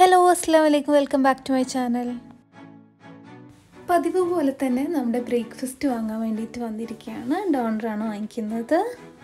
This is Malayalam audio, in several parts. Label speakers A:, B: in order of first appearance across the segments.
A: ഹലോ അസ്സാം വലൈക്കും welcome back to my channel പതിവ് പോലെ തന്നെ നമ്മുടെ ബ്രേക്ക്ഫാസ്റ്റ് വാങ്ങാൻ വേണ്ടിയിട്ട് വന്നിരിക്കുകയാണ് ഡോണറാണ് വാങ്ങിക്കുന്നത്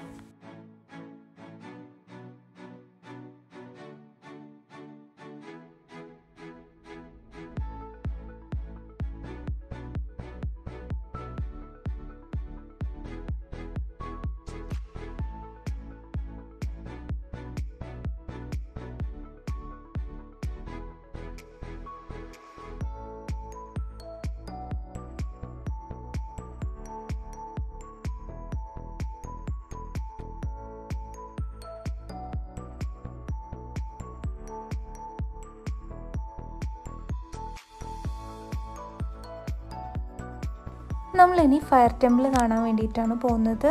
A: നമ്മളിനി ഫയർ ടെമ്പിൾ കാണാൻ വേണ്ടിയിട്ടാണ് പോകുന്നത്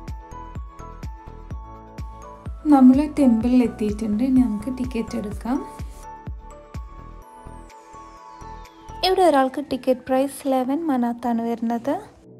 A: നമ്മൾ ടെമ്പിളിൽ എത്തിയിട്ടുണ്ട് ഇനി നമുക്ക് ടിക്കറ്റ് എടുക്കാം ഇവിടെ ഒരാൾക്ക് ടിക്കറ്റ് പ്രൈസ് ലെവൻ മനാത്താണ് വരുന്നത്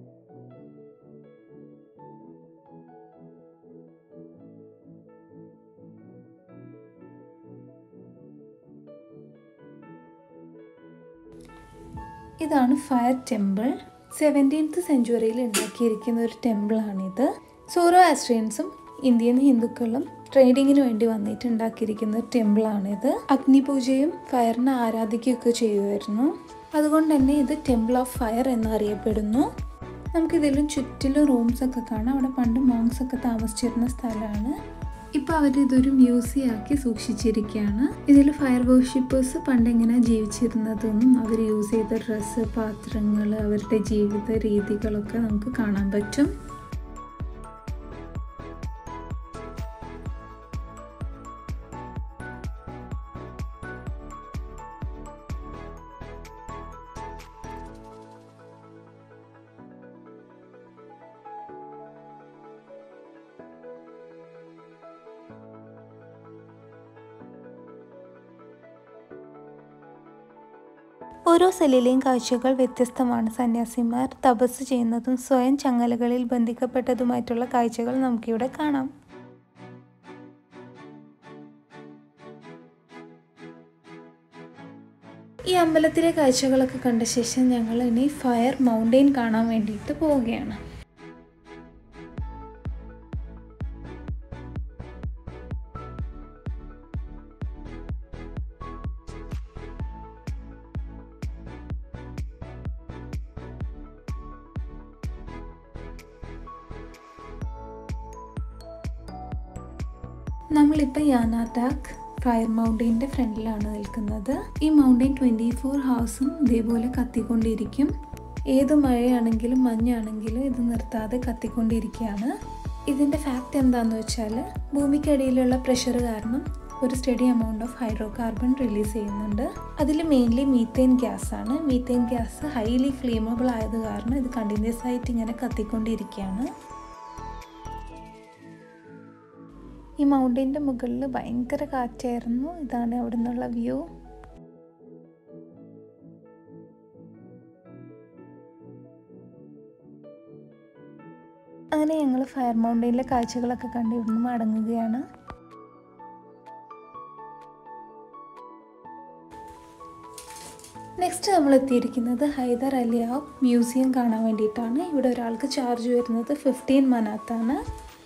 A: ഇതാണ് ഫയർ ടെമ്പിൾ സെവൻറ്റീൻത്ത് സെഞ്ച്വറിയിൽ ഉണ്ടാക്കിയിരിക്കുന്ന ഒരു ടെമ്പിളാണിത് സോറോ ആസ്ട്രിയൻസും ഇന്ത്യൻ ഹിന്ദുക്കളും ട്രേഡിങ്ങിന് വേണ്ടി വന്നിട്ട് ഉണ്ടാക്കിയിരിക്കുന്ന ഒരു ടെമ്പിളാണിത് അഗ്നിപൂജയും ഫയറിനെ ആരാധിക്കുകയൊക്കെ ചെയ്യുമായിരുന്നു അതുകൊണ്ട് തന്നെ ഇത് ടെമ്പിൾ ഓഫ് ഫയർ എന്നറിയപ്പെടുന്നു നമുക്കിതിലും ചുറ്റിലും റൂംസ് ഒക്കെ കാണാം അവിടെ പണ്ട് മോങ്സ് ഒക്കെ താമസിച്ചിരുന്ന സ്ഥലമാണ് ഇപ്പം അവർ ഇതൊരു മ്യൂസിയം ആക്കി സൂക്ഷിച്ചിരിക്കുകയാണ് ഇതിൽ ഫയർ വർഷിപ്പേഴ്സ് പണ്ട് എങ്ങനെ ജീവിച്ചിരുന്നതെന്നും അവർ യൂസ് ചെയ്ത ഡ്രസ്സ് പാത്രങ്ങൾ അവരുടെ ജീവിത രീതികളൊക്കെ നമുക്ക് കാണാൻ പറ്റും ഓരോ സെല്ലിലെയും കാഴ്ചകൾ വ്യത്യസ്തമാണ് സന്യാസിമാർ തപസ് ചെയ്യുന്നതും സ്വയം ചങ്ങലകളിൽ ബന്ധിക്കപ്പെട്ടതുമായിട്ടുള്ള കാഴ്ചകൾ നമുക്കിവിടെ കാണാം ഈ അമ്പലത്തിലെ കാഴ്ചകളൊക്കെ കണ്ട ശേഷം ഞങ്ങൾ ഇനി ഫയർ മൗണ്ടെയിൻ കാണാൻ വേണ്ടിയിട്ട് പോവുകയാണ് നമ്മളിപ്പോൾ യാനാടാക്ക് ഫയർ മൗണ്ടെയിൻ്റെ ഫ്രണ്ടിലാണ് നിൽക്കുന്നത് ഈ മൗണ്ടെയിൻ ട്വൻറ്റി ഫോർ ഹവേഴ്സും ഇതേപോലെ കത്തിക്കൊണ്ടിരിക്കും ഏത് മഴയാണെങ്കിലും മഞ്ഞാണെങ്കിലും ഇത് നിർത്താതെ കത്തിക്കൊണ്ടിരിക്കുകയാണ് ഇതിൻ്റെ ഫാക്റ്റ് എന്താണെന്ന് വെച്ചാൽ ഭൂമിക്കടിയിലുള്ള പ്രഷർ കാരണം ഒരു steady amount of hydrocarbon release ചെയ്യുന്നുണ്ട് അതിൽ മെയിൻലി മീത്തേൻ ഗ്യാസ് ആണ് മീത്തേൻ ഗ്യാസ് ഹൈലി ഫ്ലെയിമബിൾ ആയത് കാരണം ഇത് കണ്ടിന്യൂസ് ആയിട്ട് ഇങ്ങനെ കത്തിക്കൊണ്ടിരിക്കുകയാണ് ഈ മൗണ്ടൈൻ്റെ മുകളിൽ ഭയങ്കര കാറ്റായിരുന്നു ഇതാണ് അവിടെ നിന്നുള്ള വ്യൂ അങ്ങനെ ഞങ്ങൾ ഫയർ മൗണ്ടൈനിലെ കാഴ്ചകളൊക്കെ കണ്ട് ഇവിടുന്ന് മടങ്ങുകയാണ് നെക്സ്റ്റ് നമ്മൾ എത്തിയിരിക്കുന്നത് ഹൈദർ അലിയാവ് മ്യൂസിയം കാണാൻ വേണ്ടിയിട്ടാണ് ഇവിടെ ഒരാൾക്ക് ചാർജ് വരുന്നത് ഫിഫ്റ്റീൻ മനാത്താണ്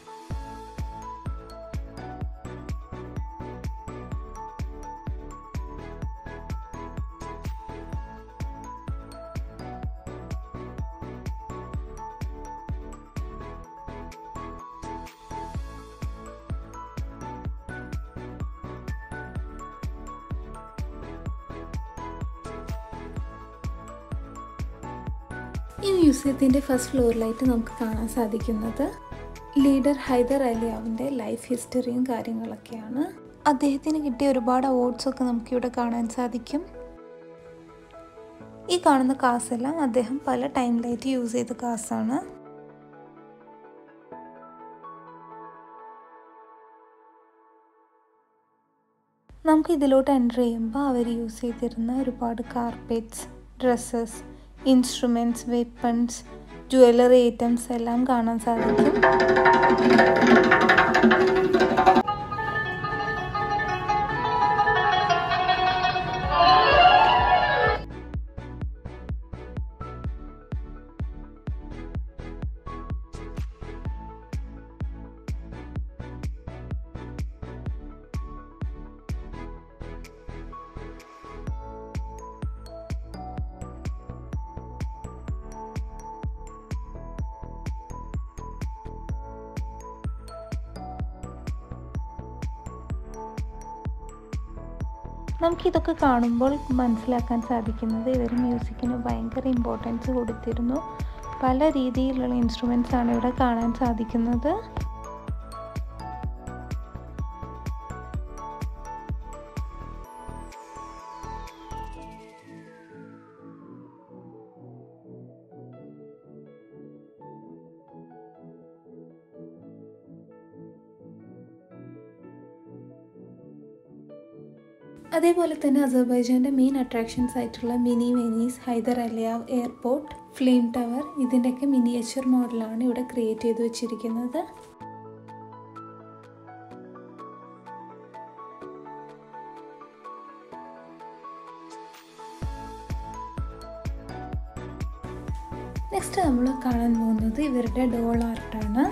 A: ഈ മ്യൂസിയത്തിൻ്റെ ഫസ്റ്റ് ഫ്ലോറിലായിട്ട് നമുക്ക് കാണാൻ സാധിക്കുന്നത് ലീഡർ ഹൈദർ അലിയാവിൻ്റെ ലൈഫ് ഹിസ്റ്ററിയും കാര്യങ്ങളൊക്കെയാണ് അദ്ദേഹത്തിന് കിട്ടിയ ഒരുപാട് അവാർഡ്സ് ഒക്കെ നമുക്കിവിടെ കാണാൻ സാധിക്കും ഈ കാണുന്ന കാസെല്ലാം അദ്ദേഹം പല ടൈമിലായിട്ട് യൂസ് ചെയ്ത കാസാണ് നമുക്ക് ഇതിലോട്ട് എൻ്റർ ചെയ്യുമ്പോൾ അവർ യൂസ് ചെയ്തിരുന്ന ഒരുപാട് carpets dresses instruments weapons jewellery items എല്ലാം കാണാൻ സാധിക്കും നമുക്കിതൊക്കെ കാണുമ്പോൾ മനസ്സിലാക്കാൻ സാധിക്കുന്നത് ഇവർ മ്യൂസിക്കിന് ഭയങ്കര ഇമ്പോർട്ടൻസ് കൊടുത്തിരുന്നു പല രീതിയിലുള്ള ഇൻസ്ട്രുമെൻസ് ആണ് ഇവിടെ കാണാൻ സാധിക്കുന്നത് അതേപോലെ തന്നെ അസർബൈജാൻ്റെ മെയിൻ അട്രാക്ഷൻസ് ആയിട്ടുള്ള mini Venice Heydar Aliyev airport flame tower ഇതിൻ്റെയൊക്കെ മിനിയേച്ചർ മോഡലാണ് ഇവിടെ ക്രിയേറ്റ് ചെയ്ത് വെച്ചിരിക്കുന്നത് നെക്സ്റ്റ് നമ്മൾ കാണാൻ പോകുന്നത് ഇവരുടെ ഡോൾ ആർട്ടാണ്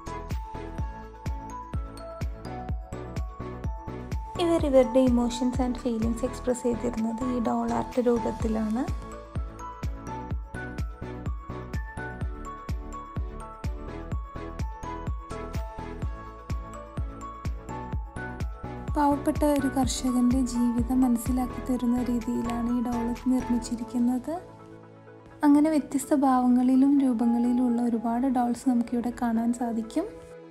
A: ഇവർ ഇവരുടെ ഇമോഷൻസ് ആൻഡ് ഫീലിങ്സ് എക്സ്പ്രസ് ചെയ്തിരുന്നത് ഈ ഡോൾ ആർട്ട് രൂപത്തിലാണ് പാവപ്പെട്ട ഒരു കർഷകൻ്റെ ജീവിതം മനസ്സിലാക്കി തരുന്ന രീതിയിലാണ് ഈ ഡോൾ നിർമ്മിച്ചിരിക്കുന്നത് അങ്ങനെ വ്യത്യസ്ത ഭാവങ്ങളിലും രൂപങ്ങളിലുമുള്ള ഒരുപാട് ഡോൾസ് നമുക്കിവിടെ കാണാൻ സാധിക്കും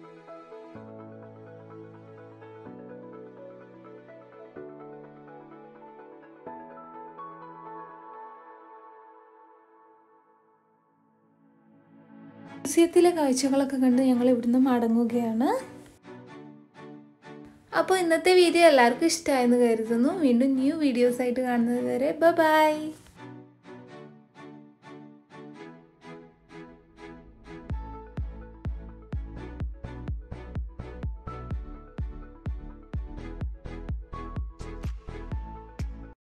A: മ്യൂസിയത്തിലെ കാഴ്ചകളൊക്കെ കണ്ട് ഞങ്ങൾ ഇവിടുന്ന് മടങ്ങുകയാണ് അപ്പോൾ ഇന്നത്തെ വീഡിയോ എല്ലാവർക്കും ഇഷ്ടമായെന്ന് കരുതുന്നു വീണ്ടും ന്യൂ വീഡിയോസ് ആയിട്ട് കാണുന്നത് വരെ ബൈ